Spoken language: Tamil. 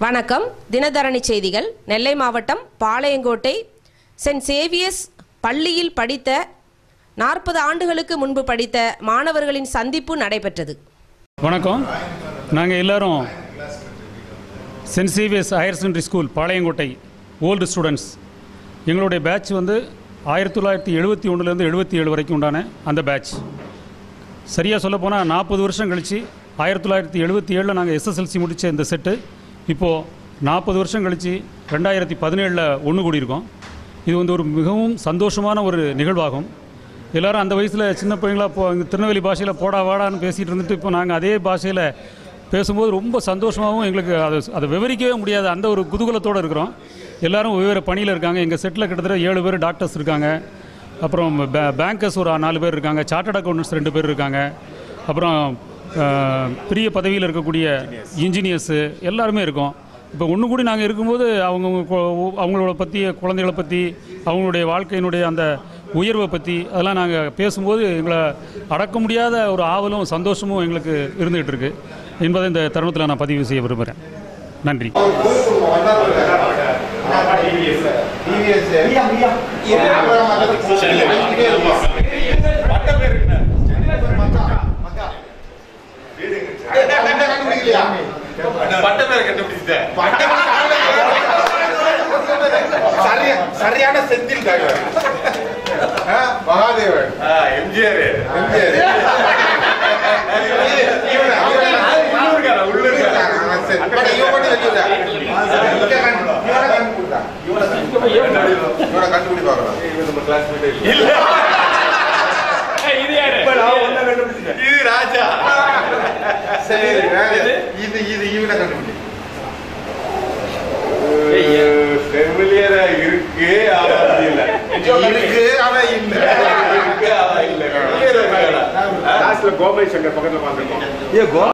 வணக்கம் தினதரணி செய்திகள் நெல்லை மாவட்டம் பாளையங்கோட்டை சென்ட் சேவியர்ஸ் பள்ளியில் படித்த நாற்பது ஆண்டுகளுக்கு முன்பு படித்த மாணவர்களின் சந்திப்பு நடைபெற்றது வணக்கம் நாங்கள் எல்லாரும் saint Xavier's higher secondary school Palayamkottai old students எங்களுடைய பேட்ச் வந்து ஆயிரத்தி தொள்ளாயிரத்தி எழுபத்தி ஒன்றுலேருந்து எழுபத்தி ஏழு வரைக்கும் உண்டான அந்த பேட்ச் சரியாக சொல்லப்போனால் நாற்பது வருஷம் கழித்து ஆயிரத்தி தொள்ளாயிரத்தி எழுபத்தி ஏழில் நாங்கள் எஸ்எஸ்எல்சி முடித்த இந்த செட்டு இப்போது நாற்பது வருஷம் கழித்து ரெண்டாயிரத்தி பதினேழில் ஒன்று கூடியிருக்கோம் இது வந்து ஒரு மிகவும் சந்தோஷமான ஒரு நிகழ்வாகும் எல்லாரும் அந்த வயசில் சின்ன பையங்களா போ இங்கே திருநெல்வேலி பாஷையில் போடா வாடான்னு பேசிகிட்டு இருந்துட்டு இப்போ நாங்கள் அதே பாஷையில் பேசும்போது ரொம்ப சந்தோஷமாகவும் எங்களுக்கு அதை அதை விவரிக்கவே முடியாத அந்த ஒரு குதூகலத்தோடு இருக்கிறோம் எல்லாரும் வெவ்வேறு பணியில் இருக்காங்க எங்கள் செட்டில் கிட்டத்தட்ட ஏழு பேர் டாக்டர்ஸ் இருக்காங்க அப்புறம் பே பேங்கர்ஸ் ஒரு நாலு பேர் இருக்காங்க சார்ட்டர்ட் அக்கௌண்டன்ஸ் ரெண்டு பேர் இருக்காங்க அப்புறம் அஹ், பெரிய பதவியில் இருக்கக்கூடிய இன்ஜினியர்ஸு எல்லாருமே இருக்கோம் இப்போ ஒன்று கூடி நாங்கள் இருக்கும்போது அவங்க அவங்களோட பற்றி குழந்தைகளை பற்றி அவங்களுடைய வாழ்க்கையினுடைய அந்த உயர்வை பற்றி அதெல்லாம் நாங்கள் பேசும்போது எங்களை அடக்க முடியாத ஒரு ஆவலும் சந்தோஷமும் எங்களுக்கு இருந்துகிட்டு இருக்கு என்பதை இந்த தருணத்தில் நான் பதிவு செய்ய விரும்புகிறேன் நன்றி பட்ட பேரை கண்டுபிடிச்சிட்டேன் சரியா- சரியான Senthil driver Mahadevan MGR MGR. இவனா? உள்ளூர்காரன் உள்ளூர்காரன் ஆ, சரி. பட் இவன் மட்டும் வெளியில. இவனை கண்டு- இவனை கண்டுபிடிடா. இவனை கண்டுபிடி பார்க்கலாம். இல்ல இது யாரு இது ராஜா சரி, வேற. இது இது இவனை கண்டுபிடி ஃபெமிலியரா இருக்கு ஆனா அது இல்ல இருக்கு ஆனா இல்ல இருக்கு ஆனா இல்ல familiar ஆ இருக்காடா. லாஸ்ட்ல கோமதி சங்கர் பக்கத்துல பார்த்துருக்கோம்